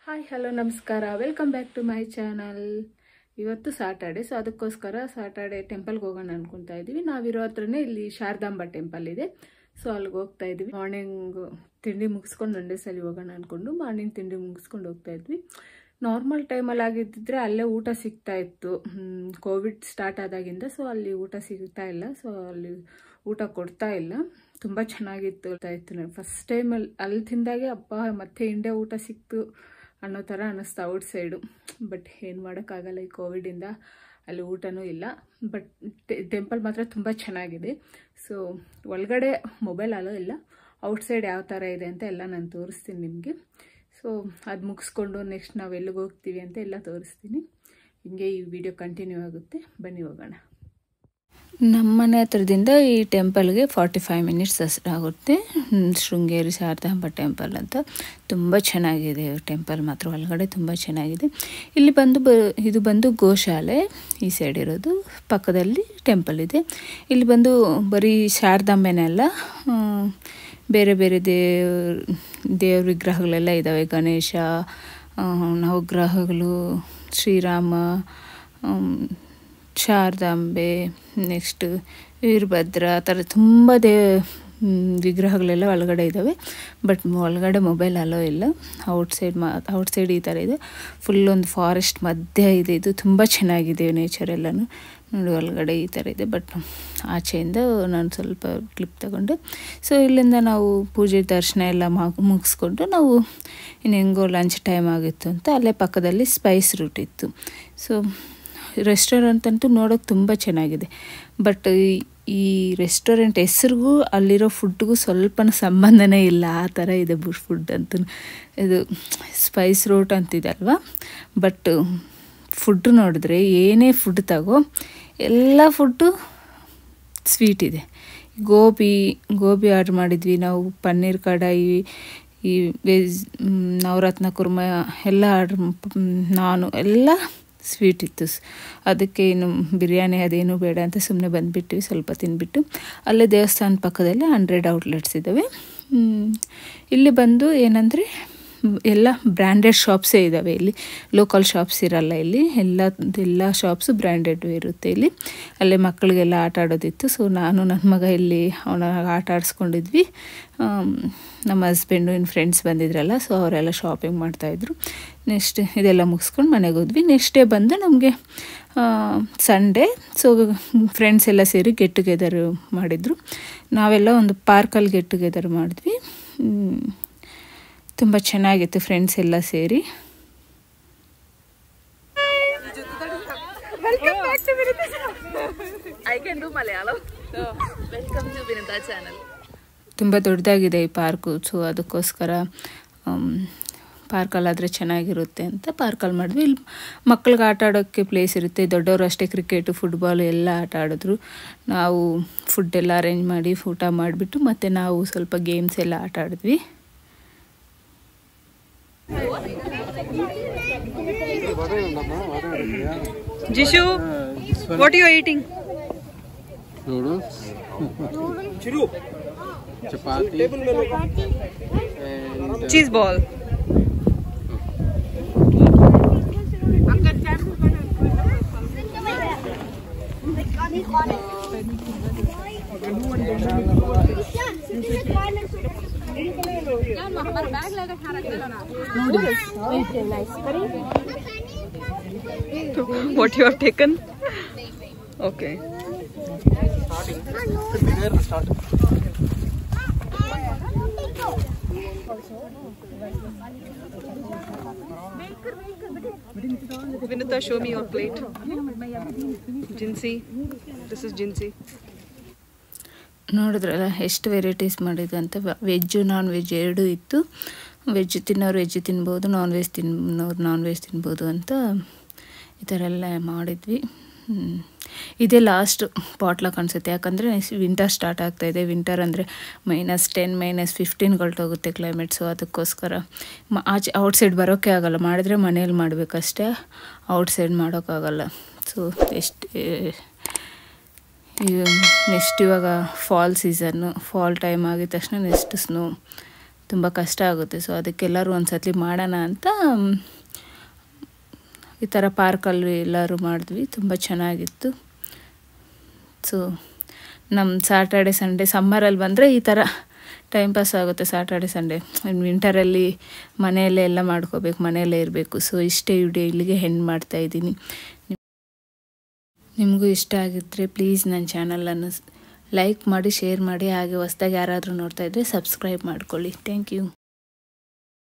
Hi hello ನಮಸ್ಕಾರ welcome back to my channel ಇವತ್ತು Saturday so ಅದಕ್ಕೋಸ್ಕರ ಸಾಟರ್ಡೆ ಟೆಂಪಲ್ಗೆ ಹೋಗೋಣ ಅನ್ಕೊತಾ ಇದ್ದೀವಿ ನಾವಿರೋ ಹತ್ರನೇ ಇಲ್ಲಿ ಶಾರದಾಂಬ ಟೆಂಪಲ್ ಇದೆ ಸೊ ಅಲ್ಲಿಗೆ ಹೋಗ್ತಾ ಇದ್ವಿ ಮಾರ್ನಿಂಗ್ ತಿಂಡಿ ಮುಗಿಸ್ಕೊಂಡು ಒಂದೇ ಸಲ ಹೋಗೋಣ ಅಂದ್ಕೊಂಡು ಮಾರ್ನಿಂಗ್ ತಿಂಡಿ ಮುಗಿಸ್ಕೊಂಡು ಹೋಗ್ತಾ ಇದ್ವಿ ನಾರ್ಮಲ್ ಟೈಮಲ್ಲಿ ಆಗಿದ್ದಿದ್ರೆ ಅಲ್ಲೇ ಊಟ ಸಿಗ್ತಾ ಇತ್ತು ಕೋವಿಡ್ ಸ್ಟಾರ್ಟ್ ಆದಾಗಿಂದ ಸೊ ಅಲ್ಲಿ ಊಟ ಸಿಗ್ತಾ ಇಲ್ಲ ಸೊ ಅಲ್ಲಿ ಊಟ ಕೊಡ್ತಾ ಇಲ್ಲ ತುಂಬ ಚೆನ್ನಾಗಿತ್ತು ಇತ್ತು ನಾನು ಫಸ್ಟ್ ಟೈಮಲ್ಲಿ ಅಲ್ಲಿ ತಿಂದಾಗೆ ಅಪ್ಪ ಮತ್ತೆ ಇಂಡಿಯಾ ಊಟ ಸಿಕ್ತು ಅನ್ನೋ ಥರ ಅನ್ನಿಸ್ತು ಔಟ್ ಸೈಡು ಬಟ್ ಏನು ಮಾಡೋಕ್ಕಾಗಲ್ಲ ಈ ಕೋವಿಡಿಂದ ಅಲ್ಲಿ ಊಟನೂ ಇಲ್ಲ ಬಟ್ ಟೆಂಪಲ್ ಮಾತ್ರ ತುಂಬ ಚೆನ್ನಾಗಿದೆ ಸೊ ಒಳಗಡೆ ಮೊಬೈಲ್ ಅಲೋ ಇಲ್ಲ ಔಟ್ಸೈಡ್ ಯಾವ ಥರ ಇದೆ ಅಂತ ಎಲ್ಲ ನಾನು ತೋರಿಸ್ತೀನಿ ನಿಮಗೆ ಸೊ ಅದು ಮುಗಿಸ್ಕೊಂಡು ನೆಕ್ಸ್ಟ್ ನಾವು ಎಲ್ಲಿಗೆ ಹೋಗ್ತೀವಿ ಅಂತ ಎಲ್ಲ ತೋರಿಸ್ತೀನಿ ಹಿಂಗೆ ಈ ವಿಡಿಯೋ ಕಂಟಿನ್ಯೂ ಆಗುತ್ತೆ ಬನ್ನಿ ಹೋಗೋಣ ನಮ್ಮ ಮನೆ ಹತ್ರದಿಂದ ಈ ಟೆಂಪಲ್ಗೆ ಫಾರ್ಟಿ ಫೈವ್ ಮಿನಿಟ್ಸ್ ಆಗುತ್ತೆ ಶೃಂಗೇರಿ ಶಾರದಾಂಬ ಟೆಂಪಲ್ ಅಂತ ತುಂಬ ಚೆನ್ನಾಗಿದೆ ಟೆಂಪಲ್ ಮಾತ್ರ ಒಳಗಡೆ ತುಂಬ ಚೆನ್ನಾಗಿದೆ ಇಲ್ಲಿ ಬಂದು ಬ ಇದು ಬಂದು ಗೋಶಾಲೆ ಈ ಸೈಡ್ ಇರೋದು ಪಕ್ಕದಲ್ಲಿ ಟೆಂಪಲ್ ಇದೆ ಇಲ್ಲಿ ಬಂದು ಬರೀ ಶಾರದಾಂಬೆನೇ ಅಲ್ಲ ಬೇರೆ ಬೇರೆ ದೇವ್ ದೇವ್ರ ವಿಗ್ರಹಗಳೆಲ್ಲ ಇದ್ದಾವೆ ಗಣೇಶ ನವಗ್ರಹಗಳು ಶ್ರೀರಾಮ ಶಾರದಾಂಬೆ ನೆಕ್ಸ್ಟ್ ವೀರಭದ್ರ ಆ ಥರ ತುಂಬ ದೇ ವಿಗ್ರಹಗಳೆಲ್ಲ ಒಳಗಡೆ ಇದ್ದಾವೆ ಬಟ್ ಒಳಗಡೆ ಮೊಬೈಲ್ ಅಲೋ ಇಲ್ಲ ಔಟ್ಸೈಡ್ ಮಾ ಔಟ್ಸೈಡ್ ಈ ಥರ ಇದೆ ಫುಲ್ ಒಂದು ಫಾರೆಸ್ಟ್ ಮಧ್ಯೆ ಇದೆ ಇದು ತುಂಬ ಚೆನ್ನಾಗಿದೆ ನೇಚರ್ ಎಲ್ಲನೂ ನೋಡಿ ಒಳಗಡೆ ಈ ಥರ ಇದೆ ಬಟ್ ಆಚೆಯಿಂದ ನಾನು ಸ್ವಲ್ಪ ಕ್ಲಿಪ್ ತಗೊಂಡು ಸೊ ಇಲ್ಲಿಂದ ನಾವು ಪೂಜೆ ದರ್ಶನ ಎಲ್ಲ ಮುಗಿಸ್ಕೊಂಡು ನಾವು ಇನ್ನು ಹೆಂಗೋ ಲಂಚ್ ಟೈಮ್ ಆಗಿತ್ತು ಅಂತ ಅಲ್ಲೇ ಪಕ್ಕದಲ್ಲಿ ಸ್ಪೈಸ್ ರೂಟ್ ಇತ್ತು ಸೊ ರೆಸ್ಟೋರೆಂಟ್ ಅಂತೂ ನೋಡೋಕೆ ತುಂಬ ಚೆನ್ನಾಗಿದೆ ಬಟ್ ಈ ರೆಸ್ಟೋರೆಂಟ್ ಹೆಸ್ರಿಗೂ ಅಲ್ಲಿರೋ ಫುಡ್ಗೂ ಸ್ವಲ್ಪ ಸಂಬಂಧನೇ ಇಲ್ಲ ಆ ಥರ ಇದೆ ಬುಷ್ ಫುಡ್ ಅಂತೂ ಇದು ಸ್ಪೈಸ್ ರೋಟ್ ಅಂತಿದೆ ಅಲ್ವಾ ಬಟ್ ಫುಡ್ ನೋಡಿದ್ರೆ ಏನೇ ಫುಡ್ ತಗೋ ಎಲ್ಲ ಫುಡ್ಡು ಸ್ವೀಟ್ ಇದೆ ಗೋಬಿ ಗೋಬಿ ಆರ್ಡ್ರ್ ಮಾಡಿದ್ವಿ ನಾವು ಪನ್ನೀರ್ ಕಡಾಯಿ ಈ ವೆಜ್ ನವರತ್ನ ಕುರ್ಮ ಎಲ್ಲ ಆರ್ಡ್ರ್ ನಾನು ಎಲ್ಲ ಸ್ವೀಟ್ ಇತ್ತು ಅದಕ್ಕೆ ಇನ್ನು ಬಿರಿಯಾನಿ ಅದೇನು ಬೇಡ ಅಂತ ಸುಮ್ಮನೆ ಬಂದುಬಿಟ್ವಿ ಸ್ವಲ್ಪ ತಿಂದ್ಬಿಟ್ಟು ಅಲ್ಲೇ ದೇವಸ್ಥಾನದ ಪಕ್ಕದಲ್ಲಿ ಹಂಡ್ರೆಡ್ ಔಟ್ಲೆಟ್ಸ್ ಇದ್ದಾವೆ ಇಲ್ಲಿ ಬಂದು ಏನಂದರೆ ಎಲ್ಲ ಬ್ರ್ಯಾಂಡೆಡ್ ಶಾಪ್ಸೇ ಇದ್ದಾವೆ ಇಲ್ಲಿ ಲೋಕಲ್ ಶಾಪ್ಸ್ ಇರಲ್ಲ ಇಲ್ಲಿ ಎಲ್ಲ ಎಲ್ಲ ಶಾಪ್ಸು ಬ್ರ್ಯಾಂಡೆಡ್ ಇರುತ್ತೆ ಇಲ್ಲಿ ಅಲ್ಲೇ ಮಕ್ಕಳಿಗೆಲ್ಲ ಆಟ ಆಡೋದಿತ್ತು ಸೊ ನಾನು ನನ್ನ ಮಗ ಇಲ್ಲಿ ಅವನ ಆಟ ಆಡಿಸ್ಕೊಂಡಿದ್ವಿ ನಮ್ಮ ಹಸ್ಬೆಂಡು ಇನ್ನು ಫ್ರೆಂಡ್ಸ್ ಬಂದಿದ್ರಲ್ಲ ಸೊ ಅವರೆಲ್ಲ ಶಾಪಿಂಗ್ ಮಾಡ್ತಾಯಿದ್ರು ನೆಕ್ಸ್ಟ್ ಇದೆಲ್ಲ ಮುಗಿಸ್ಕೊಂಡು ಮನೆಗೆ ಹೋದ್ವಿ ನೆಕ್ಸ್ಟ್ ಡೇ ಬಂದು ನಮಗೆ ಸಂಡೇ ಸೊ ಫ್ರೆಂಡ್ಸ್ ಎಲ್ಲ ಸೇರಿ ಗೆಟ್ ಟುಗೆದರ್ ಮಾಡಿದರು ನಾವೆಲ್ಲ ಒಂದು ಪಾರ್ಕಲ್ಲಿ ಗೆಟ್ ಟುಗೆದರ್ ಮಾಡಿದ್ವಿ ತುಂಬ ಚೆನ್ನಾಗಿತ್ತು ಫ್ರೆಂಡ್ಸ್ ಎಲ್ಲ ಸೇರಿ ತುಂಬ ದೊಡ್ಡದಾಗಿದೆ ಈ ಪಾರ್ಕು ಸೊ ಅದಕ್ಕೋಸ್ಕರ ಪಾರ್ಕಲ್ಲಾದರೆ ಚೆನ್ನಾಗಿರುತ್ತೆ ಅಂತ ಪಾರ್ಕಲ್ಲಿ ಮಾಡಿದ್ವಿ ಇಲ್ಲಿ ಮಕ್ಳಿಗೆ ಆಟ ಆಡೋಕ್ಕೆ ಪ್ಲೇಸ್ ಇರುತ್ತೆ ದೊಡ್ಡವರು ಅಷ್ಟೇ ಕ್ರಿಕೆಟು ಫುಟ್ಬಾಲು ಎಲ್ಲ ಆಟ ಆಡಿದ್ರು ನಾವು ಫುಡ್ಡೆಲ್ಲ ಅರೇಂಜ್ ಮಾಡಿ ಊಟ ಮಾಡಿಬಿಟ್ಟು ಮತ್ತು ನಾವು ಸ್ವಲ್ಪ ಗೇಮ್ಸ್ ಎಲ್ಲ ಆಟ ಆಡಿದ್ವಿ Jishu, what are you eating? Noodles. Chapati. And Cheese ball. What you have taken? Okay. Vinita, show me your plate. Jinsi. This is Jinsi. ನೋಡಿದ್ರಲ್ಲ ಎಷ್ಟು ವೆರೈಟೀಸ್ ಮಾಡಿದ್ದು ಅಂತ ವೆಜ್ಜು ನಾನ್ ವೆಜ್ ಎರಡೂ ಇತ್ತು ವೆಜ್ ತಿನ್ನೋರು ವೆಜ್ ತಿನ್ಬೋದು ನಾನ್ ವೆಜ್ ತಿನ್ನೋರು ನಾನ್ ವೆಜ್ ತಿನ್ಬೋದು ಅಂತ ಈ ಥರ ಎಲ್ಲ ಮಾಡಿದ್ವಿ ಇದೇ ಲಾಸ್ಟ್ ಪಾಟ್ಲಾಕ್ ಅನಿಸುತ್ತೆ ಯಾಕಂದರೆ ವಿಂಟರ್ ಸ್ಟಾರ್ಟ್ ಆಗ್ತಾಯಿದೆ ವಿಂಟರ್ ಅಂದರೆ ಮೈನಸ್ ಟೆನ್ ಮೈನಸ್ ಫಿಫ್ಟೀನ್ ಹೋಗುತ್ತೆ ಕ್ಲೈಮೇಟ್ಸು ಅದಕ್ಕೋಸ್ಕರ ಮ ಆಚೆ ಔಟ್ಸೈಡ್ ಬರೋಕ್ಕೆ ಆಗೋಲ್ಲ ಮಾಡಿದ್ರೆ ಮನೇಲಿ ಮಾಡಬೇಕಷ್ಟೇ ಔಟ್ಸೈಡ್ ಮಾಡೋಕ್ಕಾಗಲ್ಲ ಸೊ ಎಷ್ಟು ನೆಕ್ಸ್ಟ್ ಇವಾಗ ಫಾಲ್ ಸೀಸನ್ನು ಫಾಲ್ ಟೈಮ್ ಆಗಿದ ತಕ್ಷಣ ನೆಕ್ಸ್ಟ್ ಸ್ನೋ ತುಂಬ ಕಷ್ಟ ಆಗುತ್ತೆ ಸೊ ಅದಕ್ಕೆಲ್ಲರೂ ಒಂದು ಸತಿ ಮಾಡೋಣ ಅಂತ ಮ್, ಈ ಥರ ಪಾರ್ಕಲ್ಲಿ ಎಲ್ಲರೂ ಮಾಡಿದ್ವಿ ತುಂಬ ಚೆನ್ನಾಗಿತ್ತು ಸೊ ನಮ್ಮ ಸ್ಯಾಟರ್ಡೆ ಸಂಡೇ ಸಮ್ಮರಲ್ಲಿ ಬಂದರೆ ಈ ಥರ ಟೈಮ್ ಪಾಸ್ ಆಗುತ್ತೆ ಸ್ಯಾಟರ್ಡೆ ಸಂಡೇ ವಿಂಟರಲ್ಲಿ ಮನೆಯಲ್ಲೇ ಎಲ್ಲ ಮಾಡ್ಕೋಬೇಕು ಮನೆಯಲ್ಲೇ ಇರಬೇಕು ಸೊ ಇಷ್ಟೇ ವಿಡಿಯೋ ಇಲ್ಲಿಗೆ ಹೆಣ್ಣು ಮಾಡ್ತಾ ಇದ್ದೀನಿ ನಿಮಗೂ ಇಷ್ಟ ಆಗಿದ್ದರೆ ಪ್ಲೀಸ್ ನನ್ನ ಚಾನಲನ್ನು ಲೈಕ್ ಮಾಡಿ ಶೇರ್ ಮಾಡಿ ಹಾಗೆ ಹೊಸ್ದಾಗಿ ಯಾರಾದರೂ ನೋಡ್ತಾ ಇದ್ದರೆ ಸಬ್ಸ್ಕ್ರೈಬ್ ಮಾಡ್ಕೊಳ್ಳಿ ಥ್ಯಾಂಕ್ ಯು